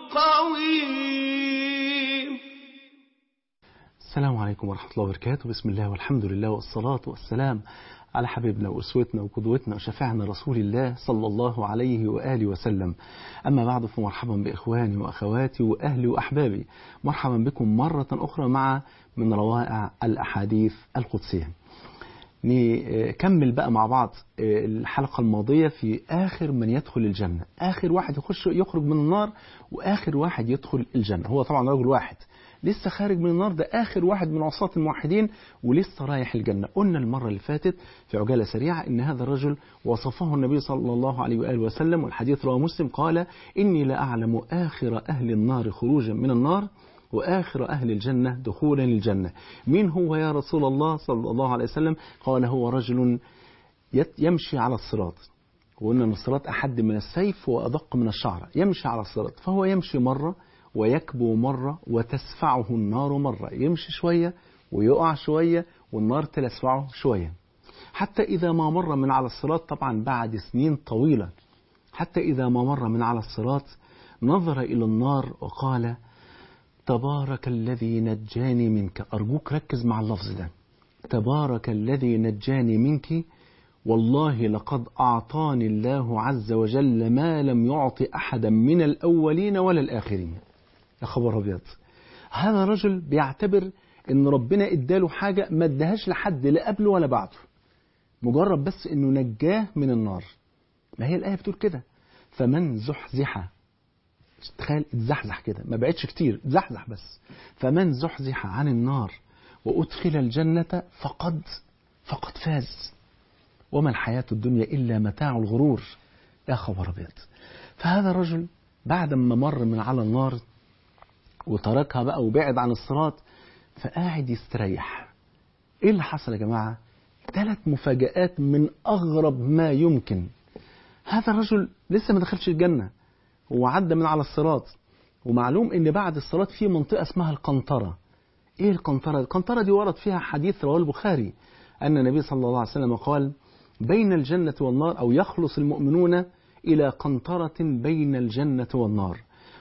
القويم السلام عليكم ورحمة الله وبركاته بسم الله والحمد لله والصلاة والسلام على حبيبنا وأسوتنا وقدوتنا وشفاعنا رسول الله صلى الله عليه وآله وسلم أما بعد فمرحبا بإخواني وأخواتي وأهلي وأحبابي مرحبا بكم مرة أخرى مع من روائع الأحاديث القدسية نكمل بقى مع بعض الحلقة الماضية في آخر من يدخل الجنة آخر واحد يخش يخرج من النار وآخر واحد يدخل الجنة هو طبعا رجل واحد لسه خارج من النار ده آخر واحد من عصاة الموحدين ولسه رايح الجنة قلنا المرة اللي فاتت في عجالة سريعة إن هذا الرجل وصفه النبي صلى الله عليه وآله وسلم والحديث رواه مسلم قال إني لأعلم آخر أهل النار خروجا من النار وآخر أهل الجنة دخولا الجنة من هو يا رسول الله صلى الله عليه وسلم قال هو رجل يمشي على الصراط وقلنا أن الصراط أحد من السيف وأدق من الشعر يمشي على الصراط فهو يمشي مرة ويكبو مرة وتسفعه النار مرة يمشي شوية ويقع شوية والنار تلسفعه شوية حتى إذا ما مر من على الصراط طبعا بعد سنين طويلة حتى إذا ما مر من على الصراط نظر إلى النار وقال تبارك الذي نجاني منك أرجوك ركز مع اللفظ ده تبارك الذي نجاني منك والله لقد أعطاني الله عز وجل ما لم يعط أحدا من الأولين ولا الآخرين يا خبر أبيض هذا رجل بيعتبر ان ربنا اداله حاجة ما اداهاش لحد لا قبله ولا بعده مجرد بس انه نجاه من النار ما هي الآية بتقول كده فمن زحزح تخيل اتزحزح كده ما بقتش كتير اتزحزح بس فمن زحزح عن النار وأدخل الجنة فقد فقد فاز وما الحياة الدنيا إلا متاع الغرور يا خبر أبيض فهذا الرجل بعد ما مر من على النار وتركها بقى وبعد عن الصراط فقاعد يستريح ايه اللي حصل يا جماعة ثلاث مفاجآت من أغرب ما يمكن هذا الرجل لسه ما دخلش الجنة وعدى من على الصراط ومعلوم ان بعد الصراط في منطقة اسمها القنطرة ايه القنطرة القنطرة دي ورد فيها حديث رواه البخاري أن النبي صلى الله عليه وسلم قال بين الجنة والنار أو يخلص المؤمنون إلى قنطرة بين الجنة والنار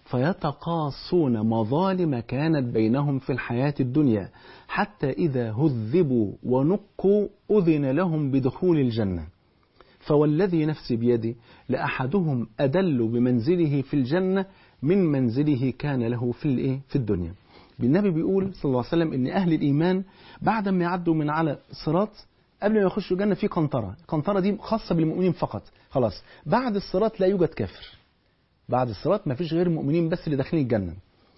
فيتقاصون مظالم كانت بينهم في الحياة الدنيا حتى إذا هذبوا ونقوا أذن لهم بدخول الجنة فوالذي نفسي بيدي لأحدهم أدل بمنزله في الجنة من منزله كان له في الإيه في الدنيا النبي بيقول صلى الله عليه وسلم ان اهل الايمان بعد ما يعدوا من على الصراط قبل ما يخشوا الجنه في قنطره القنطره دي خاصه بالمؤمنين فقط خلاص بعد الصراط لا يوجد كافر بعد الصراط ما فيش غير المؤمنين بس اللي داخلين الجنه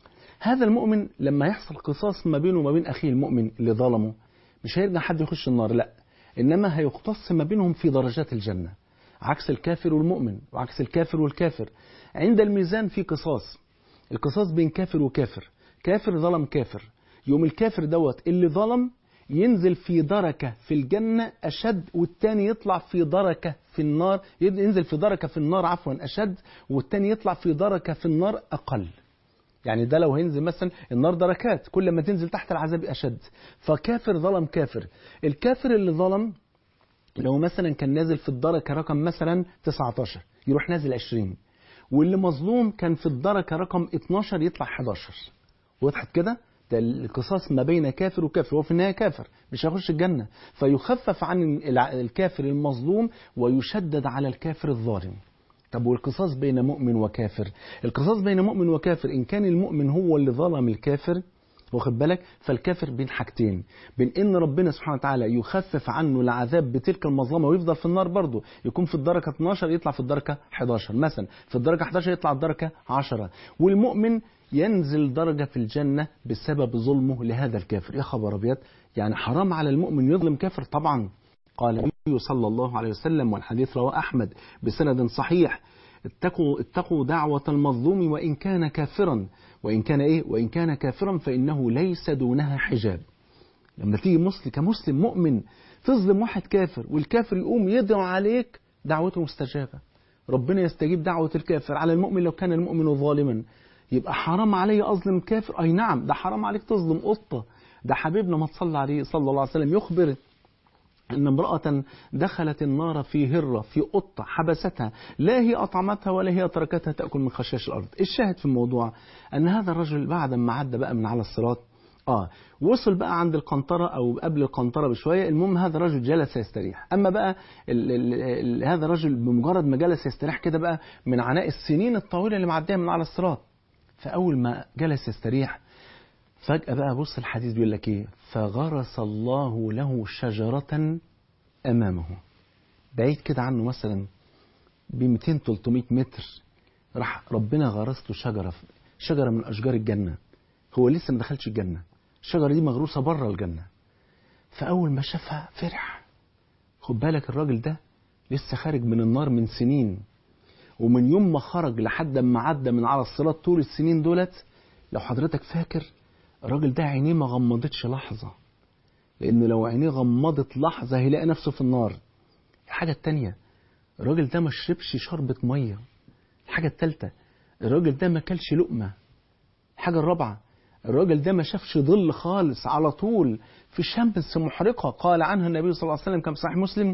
هذا المؤمن لما يحصل قصاص ما بينه وما بين اخيه المؤمن اللي ظلمه مش هيرجع حد يخش النار لا انما هيقتص ما بينهم في درجات الجنه عكس الكافر والمؤمن وعكس الكافر والكافر عند الميزان في قصاص القصاص بين كافر وكافر كافر ظلم كافر يوم الكافر دوت اللي ظلم ينزل في دركة في الجنة أشد والتاني يطلع في دركة في النار ينزل في دركة في النار عفوا أشد والتاني يطلع في دركة في النار أقل يعني ده لو هينزل مثلا النار دركات كل ما تنزل تحت العذاب أشد فكافر ظلم كافر الكافر اللي ظلم لو مثلا كان نازل في الدركة رقم مثلا 19 يروح نازل 20 واللي مظلوم كان في الدركة رقم 12 يطلع 11 وضحت كده ده القصاص ما بين كافر وكافر هو في النهايه كافر مش هيخش الجنه فيخفف عن الكافر المظلوم ويشدد على الكافر الظالم طب والقصاص بين مؤمن وكافر القصاص بين مؤمن وكافر ان كان المؤمن هو اللي ظلم الكافر واخد بالك فالكافر بين حاجتين بين ان ربنا سبحانه وتعالى يخفف عنه العذاب بتلك المظلمه ويفضل في النار برضه يكون في الدرجه 12 يطلع في الدرجه 11 مثلا في الدرجه 11 يطلع الدرجه 10 والمؤمن ينزل درجة في الجنة بسبب ظلمه لهذا الكافر يا خبر أبيض يعني حرام على المؤمن يظلم كافر طبعا قال النبي صلى الله عليه وسلم والحديث رواه أحمد بسند صحيح اتقوا, اتقوا دعوة المظلوم وإن كان كافرا وإن كان إيه وإن كان كافرا فإنه ليس دونها حجاب لما تيجي مسلم كمسلم مؤمن تظلم واحد كافر والكافر يقوم يدعو عليك دعوته مستجابة ربنا يستجيب دعوة الكافر على المؤمن لو كان المؤمن ظالما يبقى حرام علي أظلم كافر أي نعم ده حرام عليك تظلم قطة ده حبيبنا ما تصلى عليه صلى الله عليه وسلم يخبر أن امرأة دخلت النار في هرة في قطة حبستها لا هي أطعمتها ولا هي تركتها تأكل من خشاش الأرض الشاهد في الموضوع أن هذا الرجل بعد ما عدى بقى من على الصراط آه وصل بقى عند القنطرة أو قبل القنطرة بشوية المهم هذا الرجل جلس يستريح أما بقى ال ال ال هذا الرجل بمجرد ما جلس يستريح كده بقى من عناء السنين الطويلة اللي معديها من على الصراط فأول ما جلس يستريح فجأة بقى بص الحديث بيقول لك إيه فغرس الله له شجرة أمامه بعيد كده عنه مثلا ب 200 300 متر راح ربنا غرس له شجرة شجرة من أشجار الجنة هو لسه ما دخلش الجنة الشجرة دي مغروسة بره الجنة فأول ما شافها فرح خد بالك الراجل ده لسه خارج من النار من سنين ومن يوم ما خرج لحد ما عدى من على الصراط طول السنين دولت لو حضرتك فاكر الراجل ده عينيه ما غمضتش لحظة لأن لو عينيه غمضت لحظة هيلاقي نفسه في النار الحاجة التانية الراجل ده ما شربش شربة مية الحاجة التالتة الراجل ده ما كلش لقمة الحاجة الرابعة الراجل ده ما شافش ظل خالص على طول في شمس محرقة قال عنها النبي صلى الله عليه وسلم كما صحيح مسلم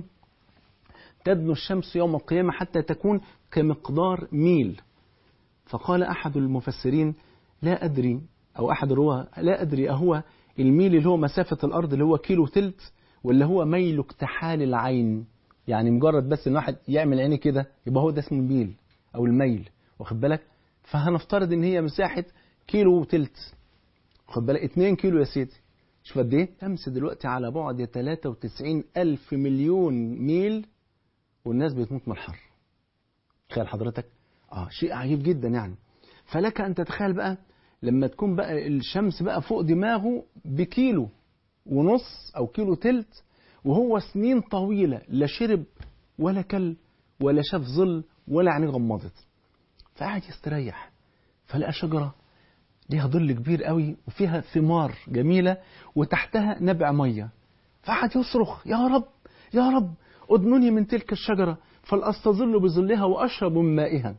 تدنو الشمس يوم القيامة حتى تكون كمقدار ميل فقال أحد المفسرين لا أدري أو أحد الرواة لا أدري أهو الميل اللي هو مسافة الأرض اللي هو كيلو تلت ولا هو ميل اكتحال العين يعني مجرد بس ان واحد يعمل عينيه كده يبقى هو ده اسمه الميل او الميل واخد بالك فهنفترض ان هي مساحة كيلو وتلت واخد بالك 2 كيلو يا سيدي شوف قد ايه امس دلوقتي على بعد 93 الف مليون ميل والناس بتموت من الحر تخيل حضرتك اه شيء عجيب جدا يعني فلك ان تتخيل بقى لما تكون بقى الشمس بقى فوق دماغه بكيلو ونص او كيلو تلت وهو سنين طويلة لا شرب ولا كل ولا شاف ظل ولا عينيه غمضت فقعد يستريح فلقى شجرة ليها ظل كبير قوي وفيها ثمار جميلة وتحتها نبع مية فقعد يصرخ يا رب يا رب أدنني من تلك الشجرة فلأستظل بظلها وأشرب من مائها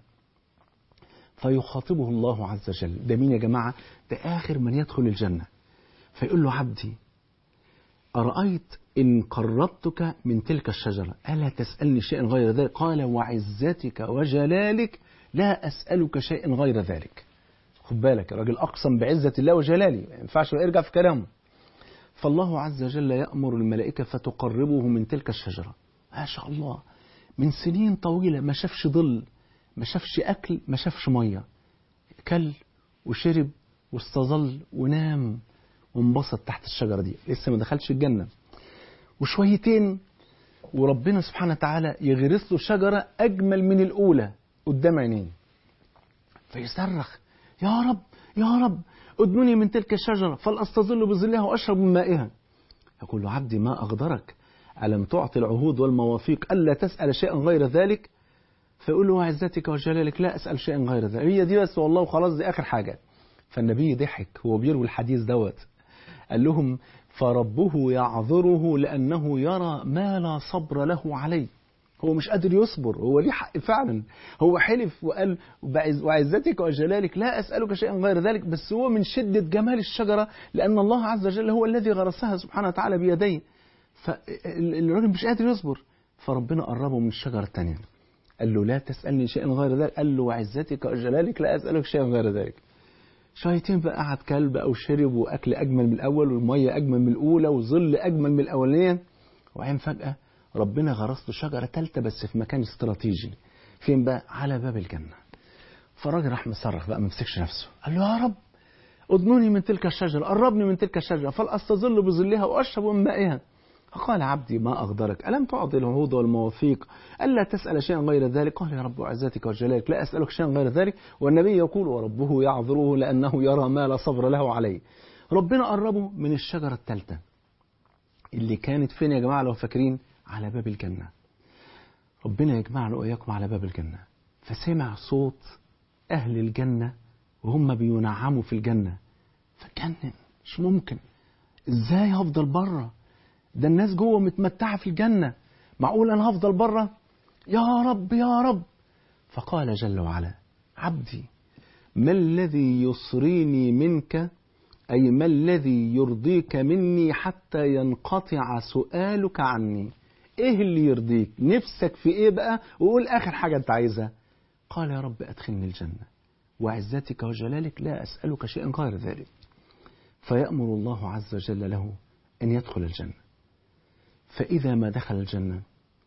فيخاطبه الله عز وجل ده مين يا جماعة ده آخر من يدخل الجنة فيقول له عبدي أرأيت إن قربتك من تلك الشجرة ألا تسألني شيئا غير ذلك قال وعزتك وجلالك لا أسألك شيئا غير ذلك خد بالك الراجل أقسم بعزة الله وجلاله ما ينفعش ارجع في كلامه فالله عز وجل يأمر الملائكة فتقربه من تلك الشجرة ما شاء الله من سنين طويلة ما شافش ظل ما شافش أكل ما شافش مية كل وشرب واستظل ونام وانبسط تحت الشجرة دي لسه ما دخلش الجنة وشويتين وربنا سبحانه وتعالى يغرس له شجرة أجمل من الأولى قدام عينيه فيصرخ يا رب يا رب ادنني من تلك الشجرة فلأستظل بظلها وأشرب من مائها يقول له عبدي ما أغدرك ألم تعطي العهود والمواثيق ألا تسأل شيئا غير ذلك فيقول له وعزتك وجلالك لا أسأل شيئا غير ذلك هي دي بس والله وخلاص دي آخر حاجة فالنبي ضحك هو بيروي الحديث دوت قال لهم فربه يعذره لأنه يرى ما لا صبر له عليه هو مش قادر يصبر هو ليه حق فعلا هو حلف وقال وعزتك وجلالك لا أسألك شيئا غير ذلك بس هو من شدة جمال الشجرة لأن الله عز وجل هو الذي غرسها سبحانه وتعالى بيديه فالراجل مش قادر يصبر فربنا قربه من الشجرة الثانية قال له لا تسألني شيئا غير ذلك قال له وعزتك وجلالك لا أسألك شيئا غير ذلك شويتين بقى قعد كلب أو شرب وأكل أجمل من الأول والمية أجمل من الأولى وظل أجمل من الأولانية وبعدين فجأة ربنا غرس له شجرة ثالثة بس في مكان استراتيجي فين بقى على باب الجنة فالراجل راح مصرخ بقى ما مسكش نفسه قال له يا رب أدنوني من تلك الشجرة قربني من تلك الشجرة فلأستظل بظلها وأشرب من مائها فقال عبدي ما أغدرك ألم تعطي العهود والمواثيق ألا تسأل شيئا غير ذلك قال يا رب عزتك وجلالك لا أسألك شيئا غير ذلك والنبي يقول وربه يعذره لأنه يرى ما لا صبر له عليه ربنا قربه من الشجرة الثالثة اللي كانت فين يا جماعة لو فاكرين على باب الجنة ربنا يجمعنا وإياكم على باب الجنة فسمع صوت أهل الجنة وهم بينعموا في الجنة فكان مش ممكن ازاي هفضل بره ده الناس جوه متمتعة في الجنة معقول أنا هفضل بره يا رب يا رب فقال جل وعلا عبدي ما الذي يصريني منك أي ما الذي يرضيك مني حتى ينقطع سؤالك عني إيه اللي يرضيك نفسك في إيه بقى وقول آخر حاجة أنت عايزها قال يا رب أدخلني الجنة وعزتك وجلالك لا أسألك شيئا غير ذلك فيأمر الله عز وجل له أن يدخل الجنة فإذا ما دخل الجنة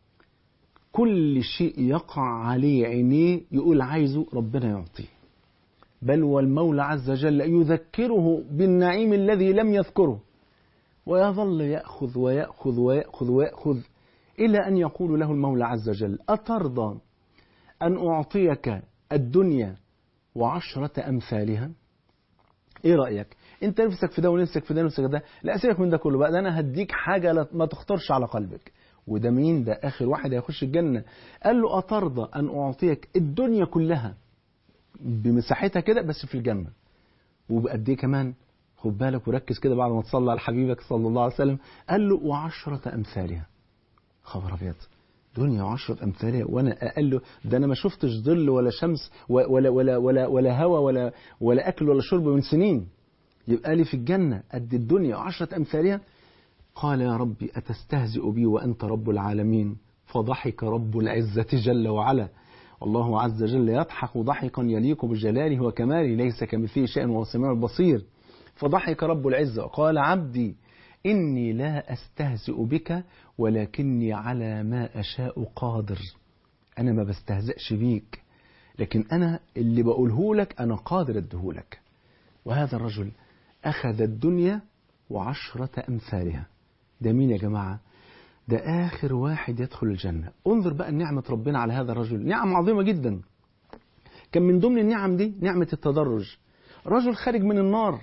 كل شيء يقع عليه عينيه يقول عايزه ربنا يعطيه بل والمولى عز وجل يذكره بالنعيم الذي لم يذكره ويظل يأخذ ويأخذ ويأخذ ويأخذ إلى أن يقول له المولى عز وجل أترضى أن أعطيك الدنيا وعشرة أمثالها إيه رأيك أنت نفسك في ده ونفسك في ده ونفسك في ده لا سيبك من ده كله بقى ده أنا هديك حاجة ما تخطرش على قلبك وده مين ده آخر واحد هيخش الجنة قال له أترضى أن أعطيك الدنيا كلها بمساحتها كده بس في الجنة وبقد إيه كمان خد بالك وركز كده بعد ما تصلى على حبيبك صلى الله عليه وسلم قال له وعشرة أمثالها خبر أبيض دنيا وعشرة أمثالها وأنا أقل له ده أنا ما شفتش ظل ولا شمس ولا ولا ولا ولا هوا ولا ولا أكل ولا شرب من سنين يبقى لي في الجنة قد الدنيا وعشرة أمثالها قال يا ربي أتستهزئ بي وأنت رب العالمين فضحك رب العزة جل وعلا والله عز وجل يضحك ضحكا يليق بجلاله وكماله ليس كمثله شيء وهو السميع البصير فضحك رب العزة وقال عبدي إني لا أستهزئ بك ولكني على ما أشاء قادر أنا ما بستهزئش بيك لكن أنا اللي بقوله لك أنا قادر أدهولك وهذا الرجل أخذ الدنيا وعشرة أمثالها ده مين يا جماعة ده آخر واحد يدخل الجنة انظر بقى نعمة ربنا على هذا الرجل نعم عظيمة جدا كان من ضمن النعم دي نعمة التدرج رجل خارج من النار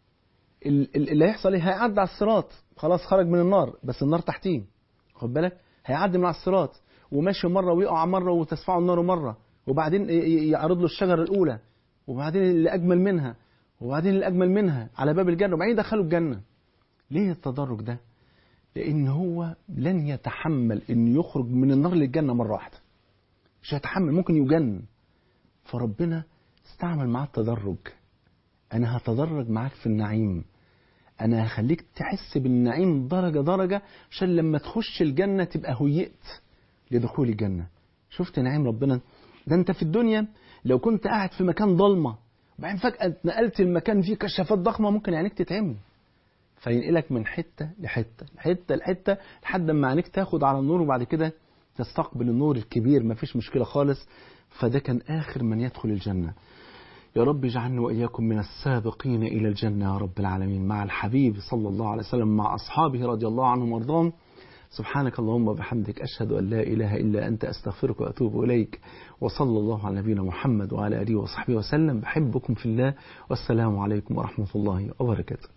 اللي هيحصل ايه هيعدي على الصراط خلاص خرج من النار بس النار تحتيه خد بالك هيعدي من على الصراط وماشي مره ويقع مره وتسفعه النار مره وبعدين يعرض له الشجره الاولى وبعدين اللي اجمل منها وبعدين اللي اجمل منها على باب الجنه وبعدين دخلوا الجنه ليه التدرج ده لان هو لن يتحمل انه يخرج من النار للجنه مره واحده مش هيتحمل ممكن يجن فربنا استعمل معاه التدرج أنا هتدرج معاك في النعيم أنا هخليك تحس بالنعيم درجة درجة عشان لما تخش الجنة تبقى هيئت لدخول الجنة شفت نعيم ربنا ده أنت في الدنيا لو كنت قاعد في مكان ضلمة وبعدين فجأة اتنقلت المكان فيه كشافات ضخمة ممكن عينيك تتعمي فينقلك من حتة لحتة لحتة لحتة لحد ما عينيك تاخد على النور وبعد كده تستقبل النور الكبير مفيش مشكلة خالص فده كان آخر من يدخل الجنة يا رب اجعلنا وإياكم من السابقين إلى الجنة يا رب العالمين مع الحبيب صلى الله عليه وسلم مع أصحابه رضي الله عنهم وارضاهم سبحانك اللهم وبحمدك أشهد أن لا إله إلا أنت أستغفرك وأتوب إليك وصلى الله على نبينا محمد وعلى آله وصحبه وسلم بحبكم في الله والسلام عليكم ورحمة الله وبركاته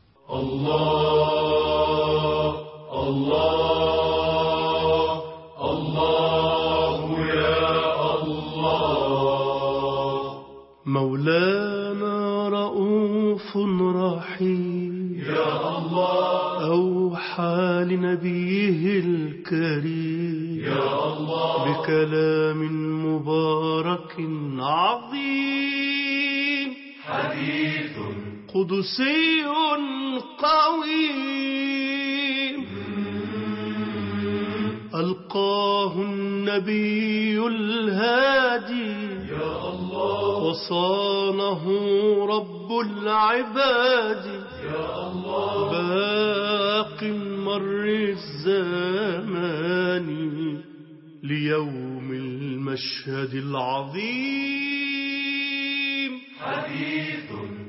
الله الله الله يا الله مولانا رؤوف رحيم يا الله أوحى لنبيه الكريم يا الله بكلام مبارك عظيم حديث قدسي قويم ألقاه النبي الهادي يا الله وصانه رب العباد يا الله باق مر الزمان ليوم المشهد العظيم حديث